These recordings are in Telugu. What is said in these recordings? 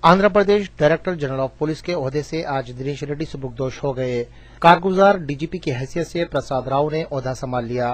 Andhra Pradesh director general of police के ओहदे से आज दिनेश रेड्डी सुबुकदोश हो गए कारगुजार डीजीपी की हैसियत से प्रसाद राव ने ओहदा संभाल लिया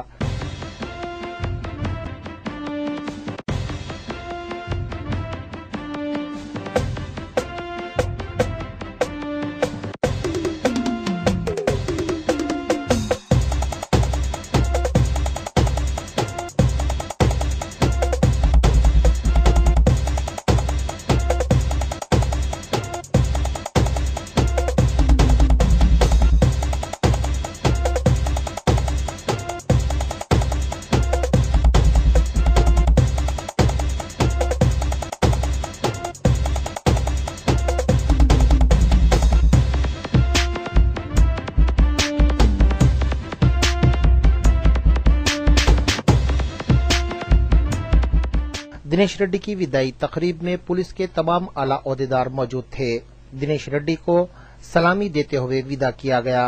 दिनेश रेड्डी की विदाई तकरीब में पुलिस के तमाम आला अहदेदार मौजूद थे दिनेश रेड्डी को सलामी देते हुए विदा किया गया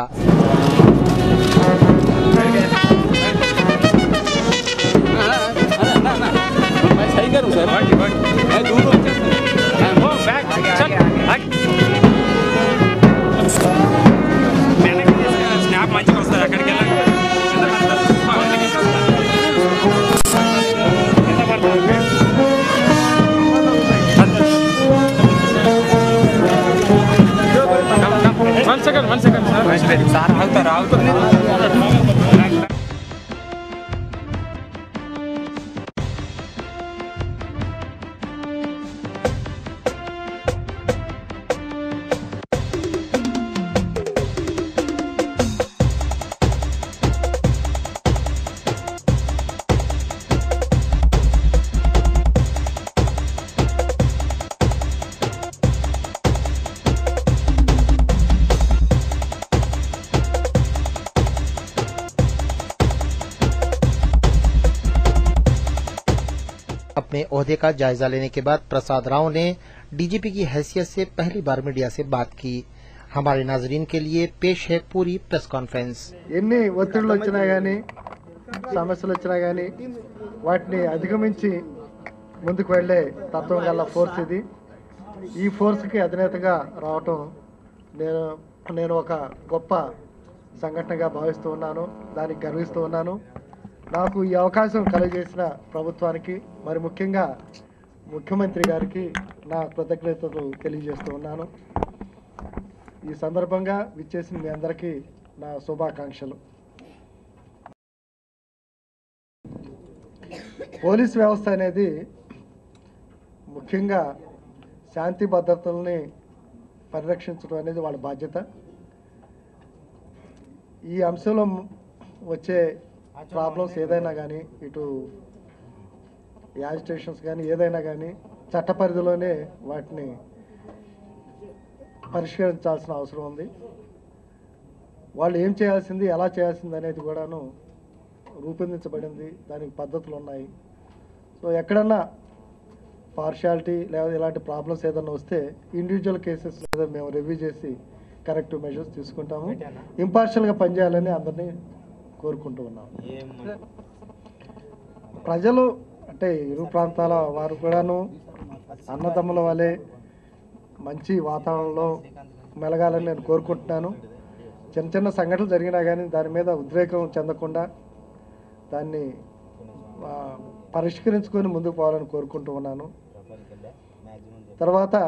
मैं सही करूं सर मैं दूर हूं वो बैक चल हट స్నాప్ మంచిగా వస్తుంది అక్కడికి వెళ్ళండి కింద పడతారు. ఆ, వెళ్ళి కింద పడతారు. కింద పడతారు. One second one second sir sir ఆగుతారు ఆగుతారు अपने ओहदे का जायजा लेने के बाद प्रसाद राव ने डीजीपी की हैसियत से पहली बार मीडिया से बात की हमारे नाजरीन के लिए पेश है पूरी प्रेस कॉन्फ्रेंस ఎన్ని ఒత్తిడులు వచ్చినా కానీ సమస్యలు వచ్చినా కానీ వాటిని అధిగమించి ముందుకు వెళ్ళే తత్వం గల ఫోర్స్ ఇది ఈ ఫోర్స్కి అధినేతగా రావటం నేను నేను ఒక గొప్ప సంఘటనగా భావిస్తూ ఉన్నాను దానికి గర్విస్తూ ఉన్నాను నాకు ఈ అవకాశం కలుగజేసిన ప్రభుత్వానికి మరి ముఖ్యంగా ముఖ్యమంత్రి గారికి నా కృతజ్ఞతలు తెలియజేస్తూ ఉన్నాను ఈ సందర్భంగా విచ్చేసిన మీ అందరికీ నా శుభాకాంక్షలు పోలీస్ వ్యవస్థ అనేది ముఖ్యంగా శాంతి భద్రతల్ని పరిరక్షించడం అనేది వాళ్ళ బాధ్యత ఈ అంశంలో వచ్చే ప్రాబ్లమ్స్ ఏదైనా కానీ ఇటు యాజిటేషన్స్ కానీ ఏదైనా కానీ చట్ట పరిధిలోనే వాటిని పరిష్కరించాల్సిన అవసరం ఉంది వాళ్ళు ఏం చేయాల్సింది ఎలా చేయాల్సింది అనేది కూడాను రూపొందించబడింది దానికి పద్ధతులు ఉన్నాయి సో ఎక్కడన్నా పార్షాలిటీ లేదా ఇలాంటి ప్రాబ్లమ్స్ ఏదైనా వస్తే ఇండివిజువల్ కేసెస్ లేదా మేము రివ్యూ చేసి కరెక్టివ్ మెజర్స్ తీసుకుంటాము ఇంపార్షియల్గా పనిచేయాలని అందరినీ కోరుకుంటూ ఉన్నాము ప్రజలు అంటే ఇరు ప్రాంతాల వారు కూడాను అన్నదమ్ముల వలె మంచి వాతావరణంలో మెలగాలని నేను కోరుకుంటున్నాను చిన్న చిన్న సంఘటనలు జరిగినా కానీ దాని మీద ఉద్రేకం చెందకుండా దాన్ని ఆ, పరిష్కరించుకొని ముందుకు పోవాలని కోరుకుంటూ ఉన్నాను తర్వాత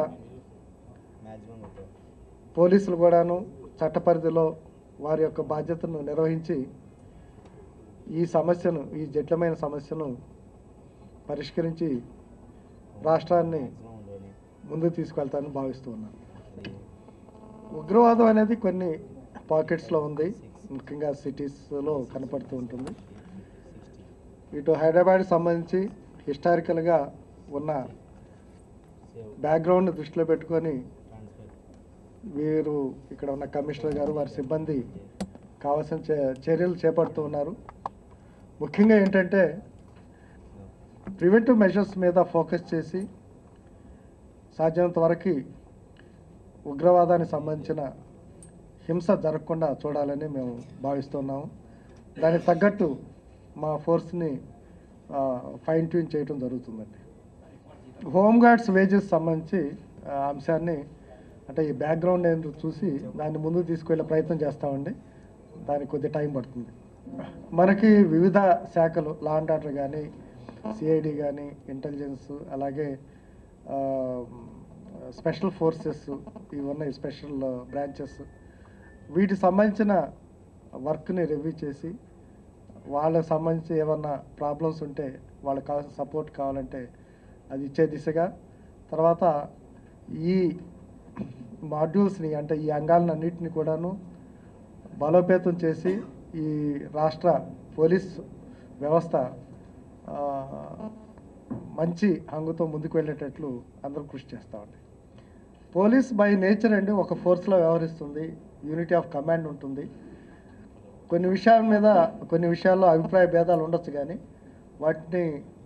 పోలీసులు కూడాను చట్ట పరిధిలో వారి యొక్క బాధ్యతను నిర్వహించి ఈ సమస్యను ఈ జటిలమైన సమస్యను పరిష్కరించి రాష్ట్రాన్ని ముందుకు తీసుకెళ్తానని భావిస్తూ ఉన్నాను ఉగ్రవాదం అనేది కొన్ని పాకెట్స్లో ఉంది ముఖ్యంగా సిటీస్లో కనపడుతూ ఉంటుంది ఇటు హైదరాబాద్ సంబంధించి హిస్టారికల్గా ఉన్న బ్యాక్గ్రౌండ్ దృష్టిలో పెట్టుకొని వీరు ఇక్కడ ఉన్న కమిషనర్ గారు వారి సిబ్బంది కావాల్సిన చే- చర్యలు చేపడుతూ ఉన్నారు ముఖ్యంగా ఏంటంటే ప్రివెంటివ్ మెషర్స్ మీద ఫోకస్ చేసి సాధ్యమైనంత వరకు ఉగ్రవాదానికి సంబంధించిన హింస జరగకుండా చూడాలని మేము భావిస్తున్నాము దానికి తగ్గట్టు మా ఫోర్స్ని ఫైన్ ట్యూన్ చేయడం జరుగుతుందండి హోమ్ గార్డ్స్ వేజెస్ సంబంధించి ఆ, అంశాన్ని అంటే ఈ బ్యాక్గ్రౌండ్ ఏంటో చూసి దాన్ని ముందుకు తీసుకువెళ్ళే ప్రయత్నం చేస్తామండి దానికి కొద్ది టైం పడుతుంది మనకి వివిధ శాఖలు లా అండ్ ఆర్డర్ కానీ సిఐడి కానీ ఇంటెలిజెన్స్ అలాగే ఆ, స్పెషల్ ఫోర్సెస్ ఇవి ఉన్నాయి స్పెషల్ బ్రాంచెస్ వీటికి సంబంధించిన వర్క్ని రివ్యూ చేసి వాళ్ళకి సంబంధించి ఏమన్నా ప్రాబ్లమ్స్ ఉంటే వాళ్ళకి కావాల్సిన సపోర్ట్ కావాలంటే అది ఇచ్చే దిశగా తర్వాత ఈ మాడ్యూల్స్ని అంటే ఈ అంగాలను అన్నింటినీ కూడాను బలోపేతం చేసి ఈ రాష్ట్ర పోలీస్ వ్యవస్థ ఆ, మంచి హంగుతో ముందుకు వెళ్ళేటట్లు అందరూ కృషి చేస్తామండి పోలీస్ బై నేచర్ అండి ఒక ఫోర్స్లో వ్యవహరిస్తుంది యూనిటీ ఆఫ్ కమాండ్ ఉంటుంది కొన్ని విషయాల మీద కొన్ని విషయాల్లో అభిప్రాయ భేదాలు ఉండొచ్చు కానీ వాటిని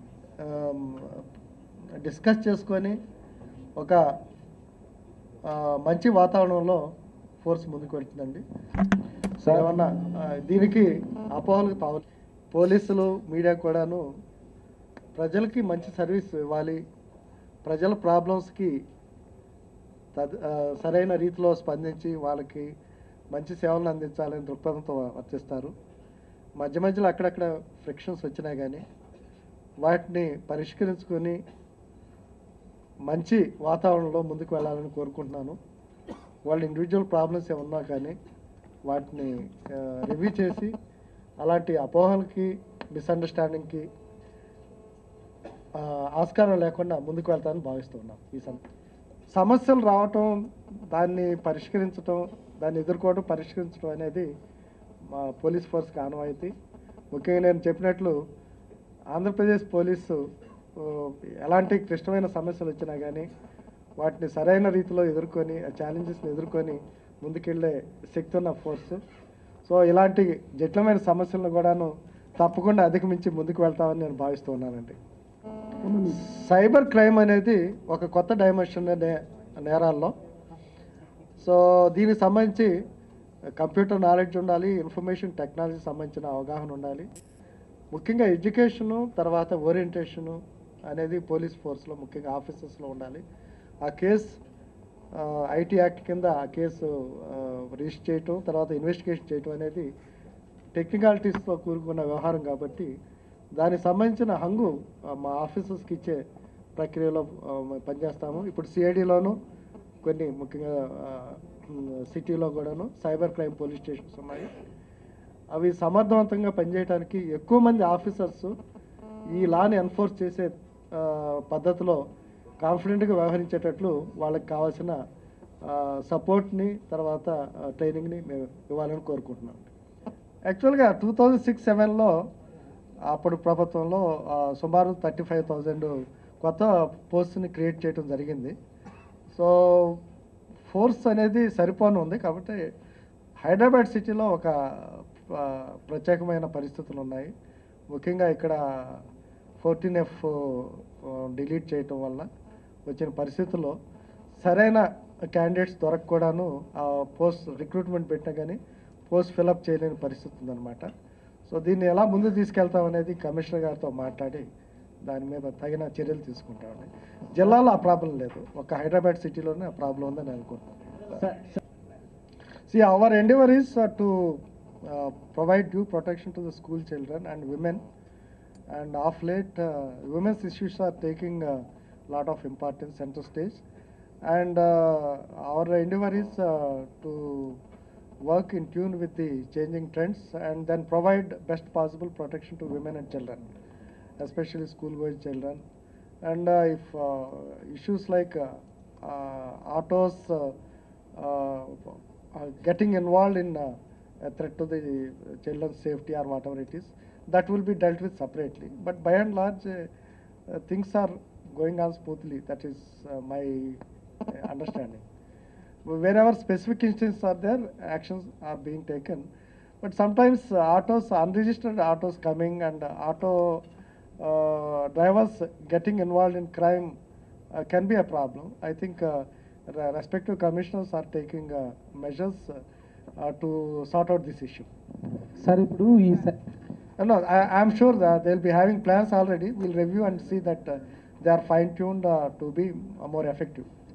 డిస్కస్ చేసుకొని ఒక ఆ, మంచి వాతావరణంలో ఫోర్స్ ముందుకు వెళ్తుందండి సో ఏమన్నా ఆ, దీనికి అపోహలకు తావు పోలీసులు మీడియా కూడాను ప్రజలకి మంచి సర్వీస్ ఇవ్వాలి ప్రజల ప్రాబ్లమ్స్కి తద్ ఆ, సరైన రీతిలో స్పందించి వాళ్ళకి మంచి సేవలను అందించాలని దృక్పథంతో వర్తిస్తారు మధ్య మధ్యలో అక్కడక్కడ ఫ్రిక్షన్స్ వచ్చినా కానీ వాటిని పరిష్కరించుకొని మంచి వాతావరణంలో ముందుకు వెళ్ళాలని కోరుకుంటున్నాను వాళ్ళ ఇండివిజువల్ ప్రాబ్లమ్స్ ఏమన్నా కానీ వాటిని రివ్యూ చేసి అలాంటి అపోహలకి మిస్అండర్స్టాండింగ్కి ఆస్కారం లేకుండా ముందుకు వెళ్తానని భావిస్తున్నాం ఈ సం సమస్యలు రావటం దాన్ని పరిష్కరించడం దాన్ని ఎదుర్కోవడం పరిష్కరించడం అనేది మా పోలీస్ ఫోర్స్కి ఆనవాయితీ ముఖ్యంగా నేను చెప్పినట్లు ఆంధ్రప్రదేశ్ పోలీసు ఆ, ఎలాంటి క్లిష్టమైన సమస్యలు వచ్చినా కానీ వాటిని సరైన రీతిలో ఎదుర్కొని ఆ ఛాలెంజెస్ని ఎదుర్కొని ముందుకెళ్ళే శక్తి ఉన్న ఫోర్స్ సో ఇలాంటి జటిలమైన సమస్యలను కూడాను తప్పకుండా అధిగమించి ముందుకు వెళ్తామని నేను భావిస్తూ ఉన్నానండి సైబర్ క్రైమ్ అనేది ఒక కొత్త డైమెన్షన్ నే- నేరాల్లో సో దీనికి సంబంధించి కంప్యూటర్ నాలెడ్జ్ ఉండాలి ఇన్ఫర్మేషన్ టెక్నాలజీ సంబంధించిన అవగాహన ఉండాలి ముఖ్యంగా ఎడ్యుకేషను తర్వాత ఓరియంటేషను అనేది పోలీస్ ఫోర్స్లో ముఖ్యంగా ఆఫీసర్స్లో ఉండాలి ఆ కేసు ఐటీ యాక్ట్ కింద ఆ కేసు రిజిస్టర్ చేయటం తర్వాత ఇన్వెస్టిగేషన్ చేయటం అనేది టెక్నికాలిటీస్తో కూరుకున్న వ్యవహారం కాబట్టి దానికి సంబంధించిన హంగు ఆ, మా ఆఫీసర్స్కి ఇచ్చే ప్రక్రియలో ఆ, మేము పనిచేస్తాము ఇప్పుడు సిఐడిలోను కొన్ని ముఖ్యంగా ఆ, ఉమ్, సిటీలో కూడాను సైబర్ క్రైమ్ పోలీస్ స్టేషన్స్ ఉన్నాయి అవి సమర్థవంతంగా పనిచేయడానికి ఎక్కువ మంది ఆఫీసర్స్ ఈ లాని ఎన్ఫోర్స్ చేసే ఆ, పద్ధతిలో కాన్ఫిడెంట్గా వ్యవహరించేటట్లు వాళ్ళకి కావాల్సిన సపోర్ట్ని తర్వాత ట్రైనింగ్ని మేము ఇవ్వాలని కోరుకుంటున్నాం యాక్చువల్గా టూ థౌజండ్ సిక్స్ సెవెన్లో అప్పుడు ప్రభుత్వంలో ఆ, సుమారు థర్టీ ఫైవ్ థౌజండ్ కొత్త పోస్ట్ని క్రియేట్ చేయడం జరిగింది సో ఫోర్స్ అనేది సరిపోను ఉంది కాబట్టి హైదరాబాద్ సిటీలో ఒక ఆ, ప్రత్యేకమైన పరిస్థితులు ఉన్నాయి ముఖ్యంగా ఇక్కడ ఫోర్టీన్ ఎఫ్ డిలీట్ చేయటం వల్ల వచ్చిన పరిస్థితుల్లో సరైన క్యాండిడేట్స్ దొరకకూడాను ఆ పోస్ట్ రిక్రూట్మెంట్ పెట్టినా కానీ పోస్ట్ ఫిలప్ చేయలేని పరిస్థితి ఉందన్నమాట సో దీన్ని ఎలా ముందుకు తీసుకెళ్తాం అనేది కమిషనర్ గారితో మాట్లాడి దాని మీద తగిన చర్యలు తీసుకుంటామండి జిల్లాలో ఆ ప్రాబ్లం లేదు ఒక హైదరాబాద్ సిటీలోనే ఆ ప్రాబ్లం ఉందని అనుకుంటున్నాను See, our endeavor is uh, to uh, provide due protection to the school children and women. And of late, uh, women's issues are taking a lot of importance center stage. And uh, our endeavor is uh, to work in tune with the changing trends and then provide best possible protection to women and children, especially school-going children. And uh, if uh, issues like uh, uh, autos uh, uh, uh, getting involved in uh, a threat to the children's safety or whatever it is, that will be dealt with separately. But by and large, uh, uh, things are going on smoothly. That is uh, my uh, understanding. Wherever specific instances are there, actions are being taken. But sometimes uh, autos, unregistered autos coming and uh, auto uh, drivers getting involved in crime uh, can be a problem. I think uh, the respective commissioners are taking uh, measures uh, uh, to sort out this issue. Sir ఇప్పుడు ఈ స- Uh, No, I, I'm sure that they'll be having plans already. We'll review and see that uh, they are fine tuned uh, to be uh, more effective.